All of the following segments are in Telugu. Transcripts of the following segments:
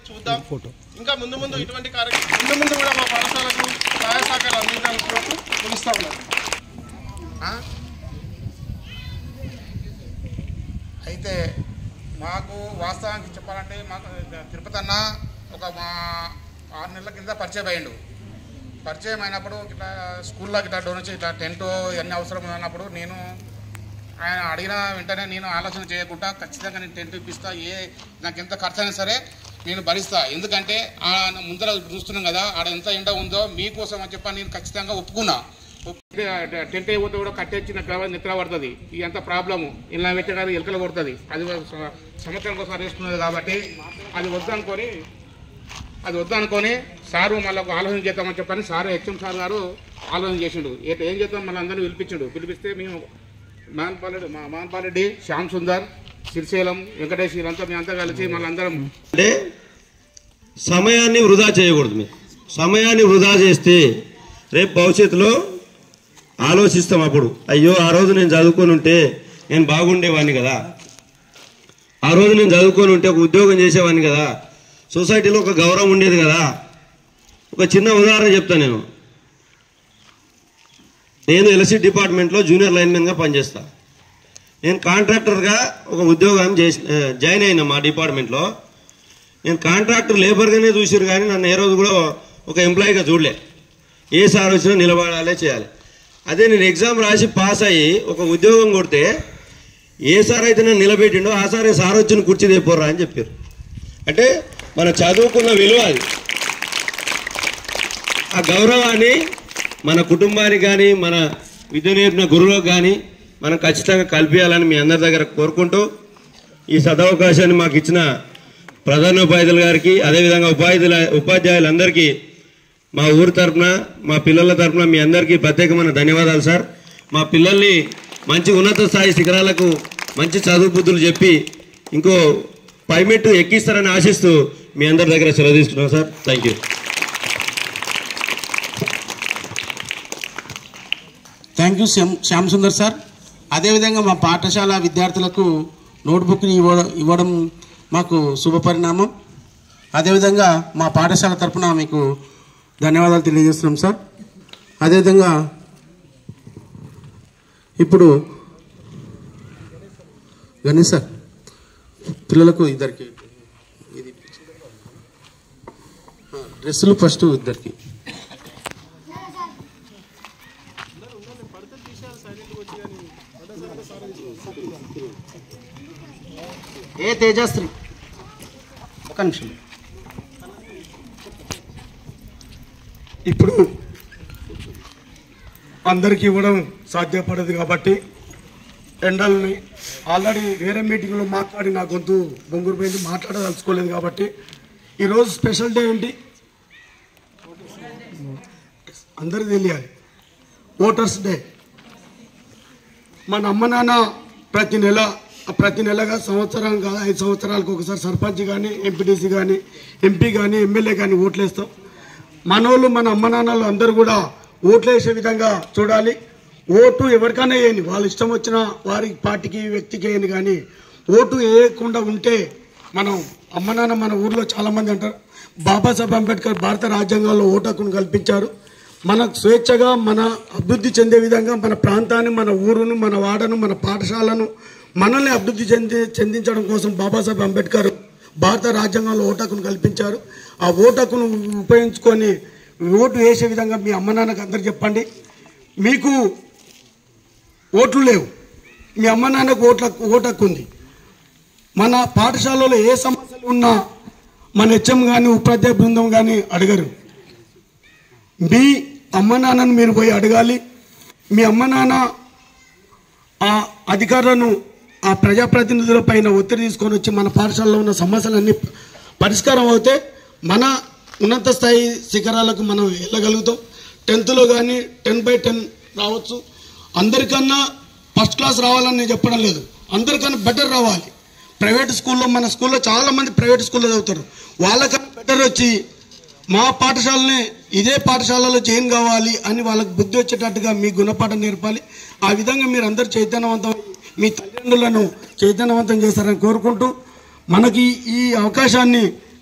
చూద్దాం ఇంకా ముందు ముందు ఇటువంటి కార్యక్రమం ముందు ముందు కూడా మా పాఠశాలకు సహాయ సహకారాలు అందించాలని కోరుతూ ముగిస్తా ఉన్నాను అయితే మాకు వాస్తవానికి చెప్పాలంటే మాకు తిరుపతి అన్న ఒక మా ఆరు నెలల కింద పరిచయం అయ్యిండు పరిచయం అయినప్పుడు ఇట్లా స్కూల్లో ఇట్లా డొనేషన్ ఇట్లా టెంట్ ఇవన్నీ అవసరం ఉన్నప్పుడు నేను ఆయన అడిగిన వెంటనే నేను ఆలోచన చేయకుండా ఖచ్చితంగా నేను టెంట్ ఇప్పిస్తా ఏ నాకు ఎంత ఖర్చు అయినా సరే నేను భరిస్తా ఎందుకంటే ఆ ముందర చూస్తున్నాం కదా ఆడ ఎంత ఎండ ఉందో మీకోసం అని చెప్పి నేను ఖచ్చితంగా ఒప్పుకున్నా ఒప్పుకుంటే ఆ టెంట్ అయిపోతే కూడా కట్టేసి నాకు కావాలి నిద్ర పడుతుంది ఇది అంత ప్రాబ్లము ఇలా పెట్టగానే ఎలుకలు కొడుతుంది అది స- సంవత్సరానికి ఒకసారి వేసుకున్నది కాబట్టి అది వద్దనుకొని అది వద్దనుకొని సారు మళ్ళీ ఒక ఆలోచన చేద్దామని చెప్పని సారు హెచ్ఎం సార్ గారు ఆలోచన చేసిండు ఏ- ఏం చేద్దాం మళ్ళీ అందరినీ పిలిపించిండు పిలిపిస్తే మేము మాన్పాలెడ్డి మా మాన్పాలెడ్డి శ్యామ్ సుందర్ శ్రీశైలం వెంకటేష్ వీళ్ళంతా మేమంతా కలిసి మళ్ళీ అందరం అంటే సమయాన్ని వృధా చేయకూడదు మీరు సమయాన్ని వృధా చేస్తే రేపు భవిష్యత్తులో ఆలోచిస్తాం అప్పుడు అయ్యో ఆ రోజు నేను చదువుకొని ఉంటే నేను బాగుండేవాడిని కదా ఆ రోజు నేను చదువుకొని ఉంటే ఒక ఉద్యోగం చేసేవాడిని కదా సొసైటీలో ఒక గౌరవం ఉండేది కదా ఒక చిన్న ఉదాహరణ చెప్తాను నేను నేను ఎలసి డిపార్ట్మెంట్లో జూనియర్ లైన్మెన్గా పనిచేస్తా నేను కాంట్రాక్టర్గా ఒక ఉద్యోగం చేసి ఆ, జాయిన్ అయినా మా డిపార్ట్మెంట్లో నేను కాంట్రాక్టర్ లేబర్గానే చూసారు కానీ నన్ను ఏ రోజు కూడా ఒక ఎంప్లాయీగా చూడలే ఏ సార్ వచ్చినా నిలబడాలి చేయాలి అదే నేను ఎగ్జామ్ రాసి పాస్ అయ్యి ఒక ఉద్యోగం కొడితే ఏ సార్ అయితే నన్ను నిలబెట్టిండో ఆ సారే సార్ వచ్చిన కుర్చీ తెపోర్రా అని చెప్పారు అంటే మన చదువుకున్న విలువ అది ఆ గౌరవాన్ని మన కుటుంబానికి కానీ మన విద్య నేర్పిన గురువులకు కానీ మనం ఖచ్చితంగా కల్పించాలని మీ అందరి దగ్గర కోరుకుంటూ ఈ సదవకాశాన్ని మాకు ఇచ్చిన ప్రధానోపాధ్యాయులు గారికి అదేవిధంగా ఉపాధ్యాయుల ఉపాధ్యాయులందరికీ మా ఊరి తరపున మా పిల్లల తరపున మీ అందరికీ ప్రత్యేకమైన ధన్యవాదాలు సార్ మా పిల్లల్ని మంచి ఉన్నత స్థాయి శిఖరాలకు మంచి చదువు బుద్ధులు చెప్పి ఇంకో పైమెట్టు ఎక్కిస్తారని ఆశిస్తూ మీ అందరి దగ్గర సెలవు తీసుకున్నాం sir thank you thank you Shyam Shyam Sundar sir అదేవిధంగా మా పాఠశాల విద్యార్థులకు నోట్బుక్ని ఇవ్వడం ఇవ్వడం మాకు శుభపరిణామం అదేవిధంగా మా పాఠశాల తరపున మీకు ధన్యవాదాలు తెలియజేస్తున్నాం సార్ అదేవిధంగా ఇప్పుడు గణేష్ సార్ పిల్లలకు ఇద్దరికి ఇది ఆ, డ్రెస్సులు ఫస్ట్ ఇద్దరికి ఏ తేజశ్రీ ఒక నిమిషం ఇప్పుడు అందరికీ ఇవ్వడం సాధ్యపడదు కాబట్టి ఎండల్ని ఆల్రెడీ వేరే మీటింగ్లో మాట్లాడి నా గొంతు బొంగురు పోయింది మాట్లాడదలుచుకోలేదు కాబట్టి ఈరోజు స్పెషల్ డే ఏంటి అందరికీ తెలియాలి ఓటర్స్ డే మన అమ్మ నాన్న ప్రతి నెల ప్రతి నెలగా సంవత్సరం కాదు ఐదు సంవత్సరాలకు ఒకసారి సర్పంచ్ కానీ ఎంపీటీసీ కానీ ఎంపీ కానీ ఎమ్మెల్యే కానీ ఓట్లేస్తాం మనోళ్ళు మన అమ్మ నాన్నలు అందరూ కూడా ఓట్లు వేసే విధంగా చూడాలి ఓటు ఎవరికైనా వేయండి వాళ్ళ ఇష్టం వచ్చిన వారి పార్టీకి వ్యక్తికి వేయండి కానీ ఓటు వేయకుండా ఉంటే మనం అమ్మ నాన్న మన ఊర్లో చాలామంది అంటారు బాబాసాహెబ్ అంబేద్కర్ భారత రాజ్యాంగంలో ఓటు హక్కును కల్పించారు మన స్వేచ్ఛగా మన అభివృద్ధి చెందే విధంగా మన ప్రాంతాన్ని మన ఊరును మన వాడను మన పాఠశాలను మనల్ని అభివృద్ధి చెంది చెందించడం కోసం బాబాసాహెబ్ అంబేద్కర్ భారత రాజ్యాంగంలో ఓటకును కల్పించారు ఆ ఓటకును ఉపయోగించుకొని ఓటు వేసే విధంగా మీ అమ్మ నాన్నకు అందరు చెప్పండి మీకు ఓట్లు లేవు మీ అమ్మ నాన్నకు ఓట్ల ఓటకు ఉంది మన పాఠశాలలో ఏ సమస్యలు ఉన్నా మన హెచ్ఎం కానీ ఉపాధ్యాయ బృందం కానీ అడగరు మీ అమ్మ నాన్నను మీరు పోయి అడగాలి మీ అమ్మ నాన్న ఆ అధికారులను ఆ ప్రజాప్రతినిధుల పైన ఒత్తిడి తీసుకొని వచ్చి మన పాఠశాలలో ఉన్న సమస్యలన్నీ పరిష్కారం అవుతే మన ఉన్నత స్థాయి శిఖరాలకు మనం వెళ్ళగలుగుతాం టెన్త్లో కానీ టెన్ బై టెన్ రావచ్చు అందరికన్నా ఫస్ట్ క్లాస్ రావాలని నేను చెప్పడం లేదు అందరికన్నా బెటర్ రావాలి ప్రైవేట్ స్కూల్లో మన స్కూల్లో చాలా మంది ప్రైవేట్ స్కూల్లో చదువుతారు వాళ్ళకన్నా బెటర్ వచ్చి మా పాఠశాలని ఇదే పాఠశాలలో జాయిన్ కావాలి అని వాళ్ళకి బుద్ధి వచ్చేటట్టుగా మీ గుణపాఠం నేర్పాలి ఆ విధంగా మీరు అందరు చైతన్యవంతం మీ తల్లిదండ్రులను చైతన్యవంతం చేస్తారని కోరుకుంటూ మనకి ఈ అవకాశాన్ని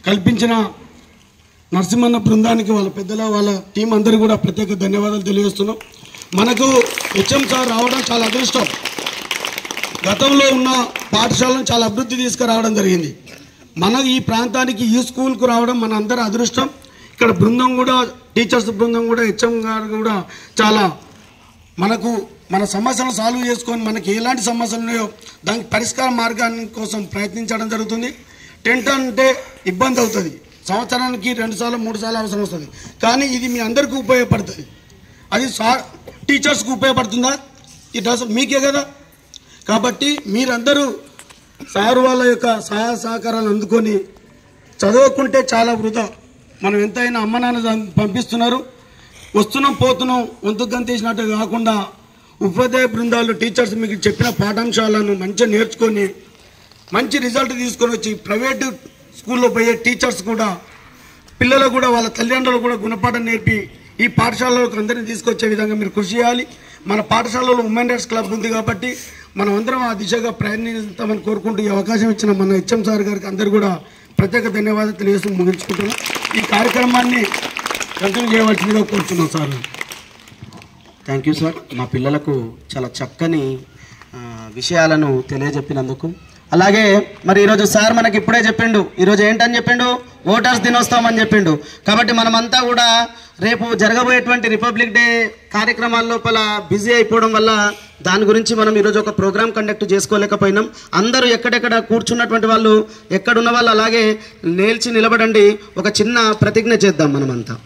కల్పించిన నరసింహన్న బృందానికి వాళ్ళ పెద్దల వాళ్ళ టీం అందరికీ కూడా ప్రత్యేక ధన్యవాదాలు తెలియజేస్తున్నాం మనకు హెచ్ఎం సార్ రావడం చాలా అదృష్టం గతంలో ఉన్న పాఠశాలను చాలా అభివృద్ధి తీసుకురావడం జరిగింది మన ఈ ప్రాంతానికి ఈ స్కూల్కు రావడం మన అందరి అదృష్టం ఇక్కడ బృందం కూడా టీచర్స్ బృందం కూడా హెచ్ఎం గారు కూడా చాలా మనకు మన సమస్యలను సాల్వ్ చేసుకొని మనకి ఎలాంటి సమస్యలు ఉన్నాయో దానికి పరిష్కార మార్గాన్ని కోసం ప్రయత్నించడం జరుగుతుంది టెంట్ అంటే ఇబ్బంది అవుతుంది సంవత్సరానికి రెండు సార్లు మూడు సార్లు అవసరం వస్తుంది కానీ ఇది మీ అందరికీ ఉపయోగపడుతుంది అది సా టీచర్స్కి ఉపయోగపడుతుందా ఇట్ డస్ మీకే కదా కాబట్టి మీరందరూ సారు వాళ్ళ యొక్క సహాయ సహకారాలు అందుకొని చదవకుంటే చాలా వృధా మనం ఎంతైనా అమ్మ నాన్న చం- పంపిస్తున్నారు వస్తున్నాం పోతున్నాం వంతు గంతేసినట్టు కాకుండా ఉపాధ్యాయ బృందాలు టీచర్స్ మీకు చెప్పిన పాఠాంశాలను మంచిగా నేర్చుకొని మంచి రిజల్ట్ తీసుకొని వచ్చి ప్రైవేటు స్కూల్లో పోయే టీచర్స్ కూడా పిల్లలకు కూడా వాళ్ళ తల్లిదండ్రులు కూడా గుణపాఠం నేర్పి ఈ పాఠశాలలోకి అందరినీ తీసుకొచ్చే విధంగా మీరు కృషి చేయాలి మన పాఠశాలలో ఉమెన్ రైట్స్ క్లబ్ ఉంది కాబట్టి మనం అందరం ఆ దిశగా ప్రయత్నిస్తామని కోరుకుంటూ ఈ అవకాశం ఇచ్చిన మన హెచ్ఎం సార్ గారికి అందరు కూడా ప్రత్యేక ధన్యవాదాలు తెలియజేస్తూ ముగించుకుంటున్నాం ఈ కార్యక్రమాన్ని కంటిన్యూ చేయవలసిందిగా కోరుతున్నాం సార్ థ్యాంక్ యూ సార్ మా పిల్లలకు చాలా చక్కని ఆ, విషయాలను తెలియజెప్పినందుకు అలాగే మరి ఈరోజు సార్ మనకి ఇప్పుడే చెప్పిండు ఈరోజు ఏంటని చెప్పిండు ఓటర్స్ దినోత్సవం అని చెప్పిండు కాబట్టి మనమంతా కూడా రేపు జరగబోయేటువంటి రిపబ్లిక్ డే కార్యక్రమాల లోపల బిజీ అయిపోవడం వల్ల దాని గురించి మనం ఈరోజు ఒక ప్రోగ్రామ్ కండక్ట్ చేసుకోలేకపోయినాం అందరూ ఎక్కడెక్కడ కూర్చున్నటువంటి వాళ్ళు ఎక్కడున్న వాళ్ళు అలాగే నేల్చి నిలబడండి ఒక చిన్న ప్రతిజ్ఞ చేద్దాం మనమంతా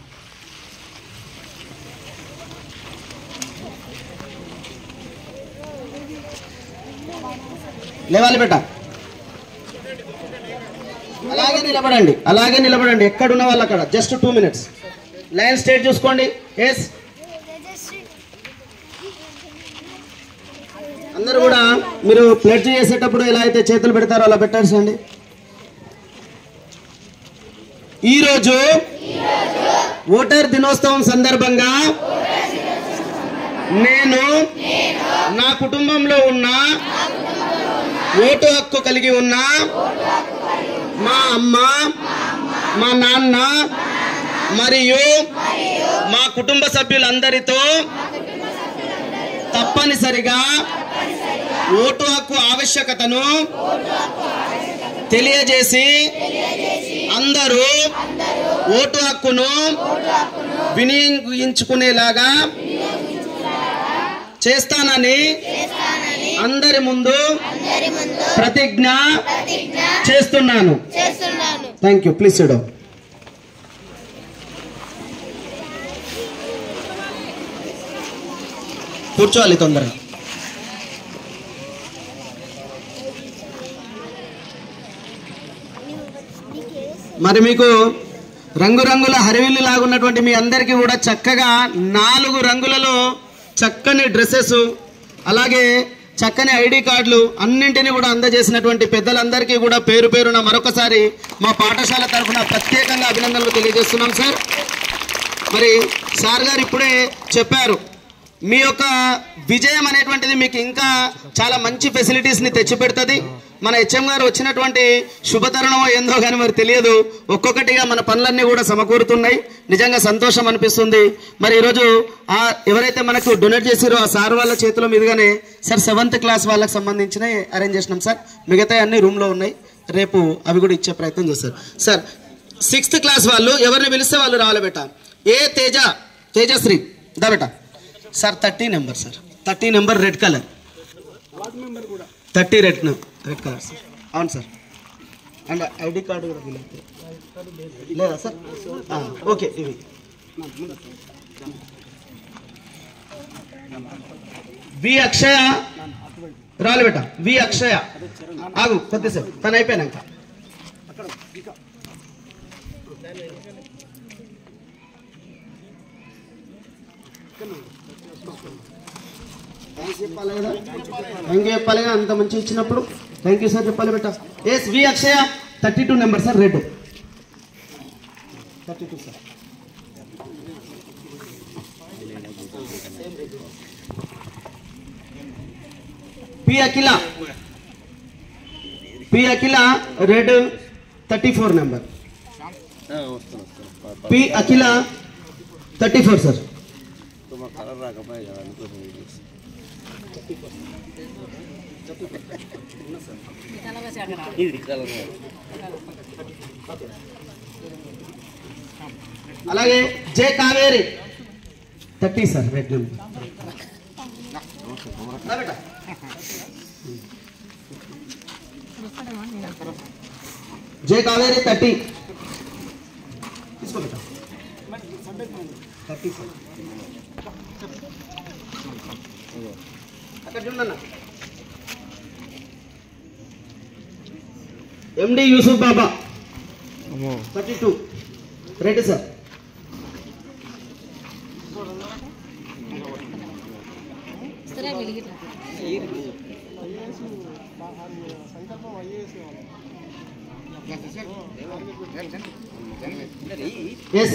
లేవాలి బెట అలాగే నిలబడండి అలాగే నిలబడండి ఎక్కడున్న వాళ్ళు అక్కడ just two minutes line straight చూసుకోండి ఎస్ అందరూ కూడా మీరు ప్లెడ్జ్ చేసేటప్పుడు ఎలా అయితే చేతులు పెడతారో అలా పెట్టాల్సండి ఈరోజు ఓటర్ దినోత్సవం సందర్భంగా నేను నా కుటుంబంలో ఉన్న ఓటు హక్కు కలిగి ఉన్న మా అమ్మ మా నాన్న మరియు మా కుటుంబ సభ్యులందరితో తప్పనిసరిగా ఓటు హక్కు ఆవశ్యకతను తెలియజేసి అందరూ ఓటు హక్కును వినియోగించుకునేలాగా చేస్తానని అందరి ముందు ప్రతిజ్ఞ చేస్తున్నాను థ్యాంక్ యూ ప్లీజ్ చూడ కూర్చోవాలి తొందరగా మరి మీకు రంగురంగుల హరివిల్లు లాగున్నటువంటి మీ అందరికీ కూడా చక్కగా నాలుగు రంగులలో చక్కని డ్రెస్సెస్ అలాగే చక్కని ఐడి కార్డులు అన్నింటినీ కూడా అందజేసినటువంటి పెద్దలందరికీ కూడా పేరు పేరున మరొకసారి మా పాఠశాల తరఫున ప్రత్యేకంగా అభినందనలు తెలియజేస్తున్నాం సార్ మరి సార్ గారు ఇప్పుడే చెప్పారు మీ యొక్క విజయం అనేటువంటిది మీకు ఇంకా చాలా మంచి ఫెసిలిటీస్ని తెచ్చిపెడుతుంది మన హెచ్ఎం గారు వచ్చినటువంటి శుభతరుణమో ఏందో కానీ మరి తెలియదు ఒక్కొక్కటిగా మన పనులన్నీ కూడా సమకూరుతున్నాయి నిజంగా సంతోషం అనిపిస్తుంది మరి ఈరోజు ఆ ఎవరైతే మనకు డొనేట్ చేసిరో ఆ సార్ వాళ్ళ చేతిలో మీదుగానే సార్ సెవెంత్ క్లాస్ వాళ్ళకి సంబంధించిన అరేంజ్ చేసినాం సార్ మిగతా అన్ని రూమ్లో ఉన్నాయి రేపు అవి కూడా ఇచ్చే ప్రయత్నం చేస్తారు సార్ సిక్స్త్ క్లాస్ వాళ్ళు ఎవరిని పిలిస్తే వాళ్ళు రావాలి బేట ఏ తేజ తేజశ్రీ దా బేట sir thirty number sir thirty number red colour thirty red red colour sir అవును సార్ అండ్ ఐడి కార్డు కూడా వీలైతే లేదా సార్ ఆ, ఓకే ఇవి వి అక్షయ రాలు బేట వి అక్షయ ఆగు కొద్దిసేపు తను అయిపోయినాక థ్యాంక్ యూ చెప్పాలిగా అంత మంచి ఇచ్చినప్పుడు థ్యాంక్ యూ సార్ చెప్పాలి బెట్ట S V Akshaya thirty two number sir red thirty two sir P Akhila P Akhila red thirty four number P Akhila thirty four sir అలాగే J Kaveri thirty sir red number J Kaveri thirty తీసుకో థర్టీ సార్ అక్కడ చూడన్న MD Yusuf Baba thirty two red sir S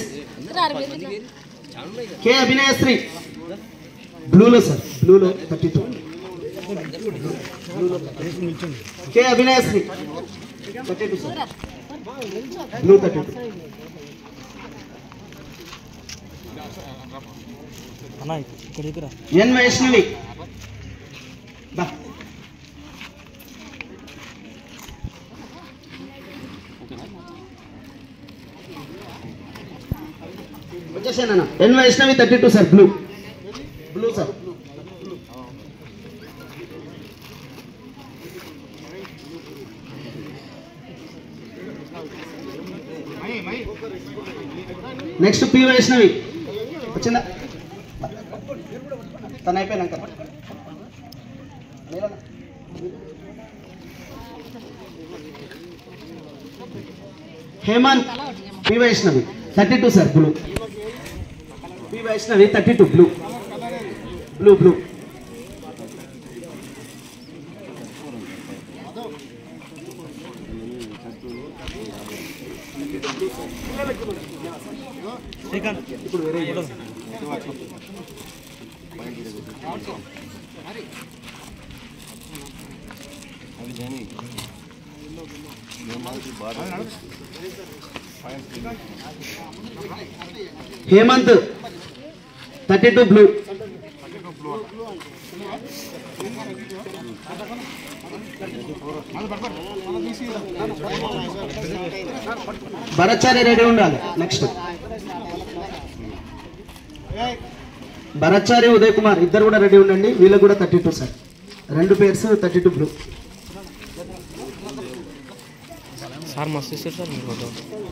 K Abhinayashri బ్లూలో సార్ బ్లూలో thirty two K Abhinayashri thirty two sir blue thirty two N Vaishnavi బా వచ్చేసాను ఎన్ Vaishnavi thirty two sir blue blue sir next P Vaishnavi వచ్చిందా తను అయిపోయినాక లేదన్నా. Hemanth P Vaishnavi thirty two sir blue P Vaishnavi thirty two blue blue blue Hemanth thirty two blue Bharatchari ready ఉండాలి నెక్స్ట్ భరత్చారి ఉదయ్ కుమార్ ఇద్దరు కూడా రెడీ ఉండండి వీళ్ళకి కూడా థర్టీ టూ సార్ రెండు pairs thirty two blue sir మస్తు ఇస్తారు సార్ మీ photo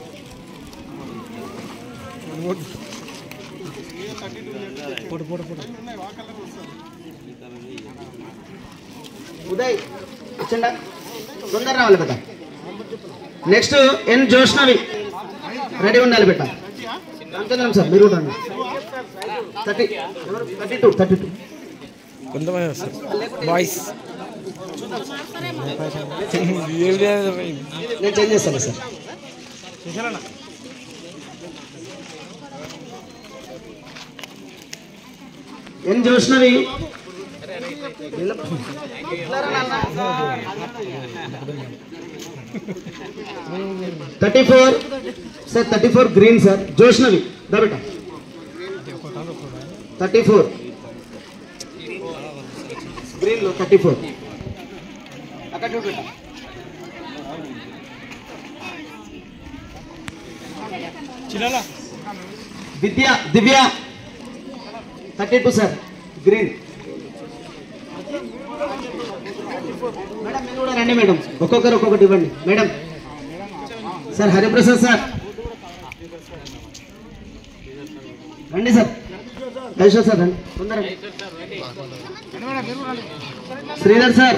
photo photo photo Uday వచ్చిండా తొందర రావాలి బిడ్డ నెక్స్ట్ ఎన్ జోష్నవి రెడీ ఉండాలి బిడ్డ అంతేనా సార్ మీరు కూడా thirty thirty two thirty two కొంతమంది వస్తారు బాయ్స్ ఏం లేదు నేను చేంజ్ చేస్తాను sir N Joshnavi thirty four sir thirty four green sir Joshnavi దబెట థర్టీ ఫోర్ గ్రీన్లో థర్టీ ఫోర్ అక్కడ చూపెట్ట Vidya Divya thirty two sir green madam మీరు కూడా రండి మేడం ఒక్కొక్కరు ఒక్కొక్కటి ఇవ్వండి మేడం సార్ హరిప్రసాద్ సార్ రండి సార్ కైశ్వర్ సార్ రండి తొందరగా శ్రీధర్ సార్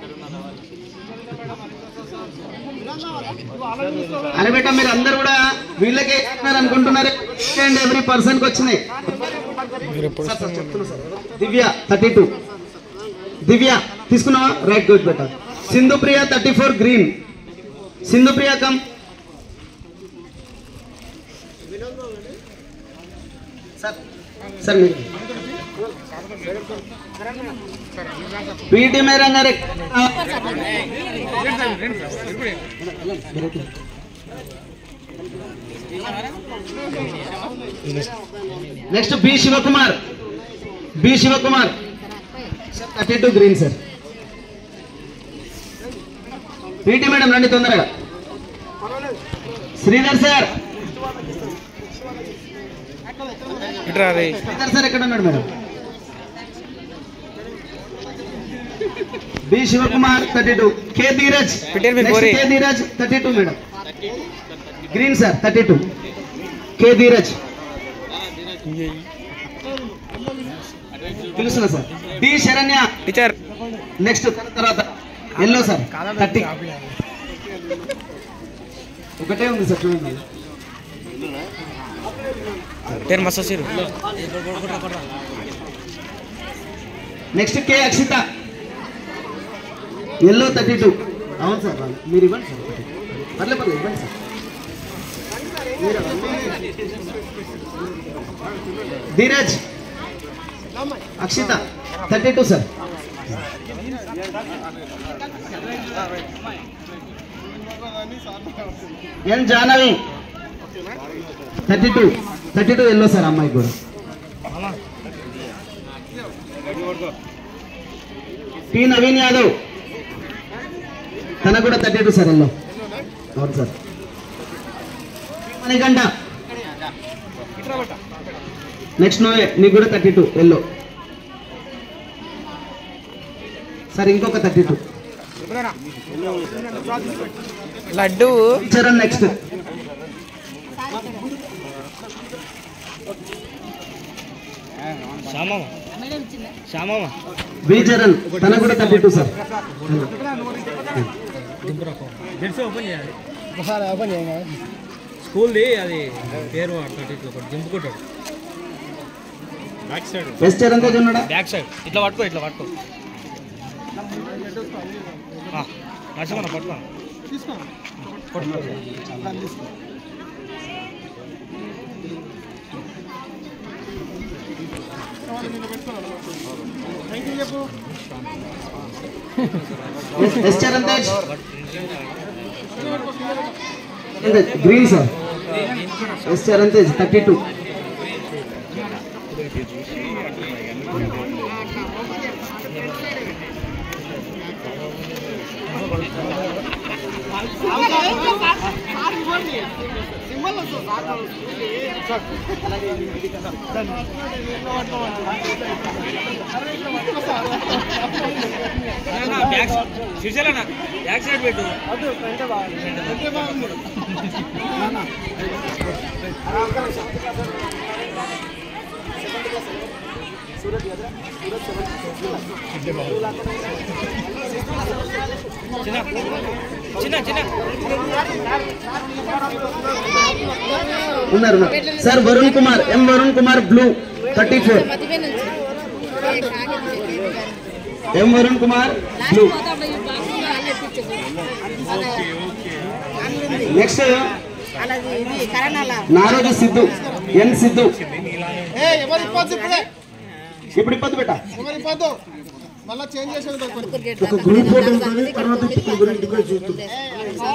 అరే బేట మీరు అందరు కూడా వీళ్ళకే ఇస్తున్నారు అనుకుంటున్నారు అండ్ ఎవ్రీ పర్సన్ కి వచ్చినాయి సార్, సార్, చెప్తున్నా sir. Divya thirty two Divya తీసుకున్నావా right good better Sindhu Priya thirty four green Sindhu Priya come sir sir మీరు పీటీ మేరా గారు next B Shivakumar B Shivakumar thirty two green sir PT madam రండి తొందరగా శ్రీధర్ సార్ ఇట్రా రే శ్రీధర్ సార్ ఎక్కడ ఉన్నాడు madam B Shivakumar thirty two K Dheeraj పెట్టండి మీ Next గోరి. K Dheeraj thirty two madam green sir thirty two K Dheeraj పిలుస్తున్నా sir D Saranya teacher next తర్వాత ఎల్లో సార్ థర్టీ ఒకటే ఉంది సార్ చూడండి టెన్ మస్తు వచ్చారు next K Akshitha yellow thirty two అవును సార్ వాళ్ళు. మీరు ఇవ్వండి సార్ ఒకటి. పర్లే పర్లేదు ఇవ్వండి సార్ మీరు ఇవ్వండి. Dheeraj Akshitha thirty two sir N Jahnavi thirty two thirty two yellow sir అమ్మాయి కూడా టి నవీన్ యాదవ్ తన కూడా థర్టీ టూ సార్ ఎల్లో అవును సార్ మణికంఠ నెక్స్ట్ నోవే నీకు కూడా థర్టీ టూ ఎల్లో సార్ ఇంకొక thirty two Laddu Charan next Shyamamma Shyamamma B Charan తన కూడా థర్టీ టూ సార్ తెలిసి ఓపెన్ చేయాలి ఒకసారి ఓపెన్ చేయాలి స్కూల్ది అది పేరు వాడుతుంది ఇట్లా ఒకటి దింపుకుంటాడు back side S Charan Tej ఉన్నాడా బ్యాక్ సైడ్ ఇట్లా పట్టుకో ఇట్లా పట్టుకో నరసింహ పట్టుకో S- S Charan Tej green sir S Charan Tej thirty two back Srishaila back side పెట్టు చిన్న చిన్న చిన్న ఉన్నారు ఉన్నారు. Sir Varun Kumar M Varun Kumar blue thirty four M Varun Kumar blue next అలాది ఇది కరణాల నారోజు సిద్ధు ఎన్ సిద్ధు ఎవరి ఇప్పొద్దు ఇప్పుడే ఇప్పుడు ఇబ్బంది పెట్ట ఎవరి ఇప్పొద్దు మళ్ళీ చేంజ్ చేసేది ఒక గ్రూప్ ఫోటో ఉంటుంది తర్వాత ఇంటికి చూస్తుంది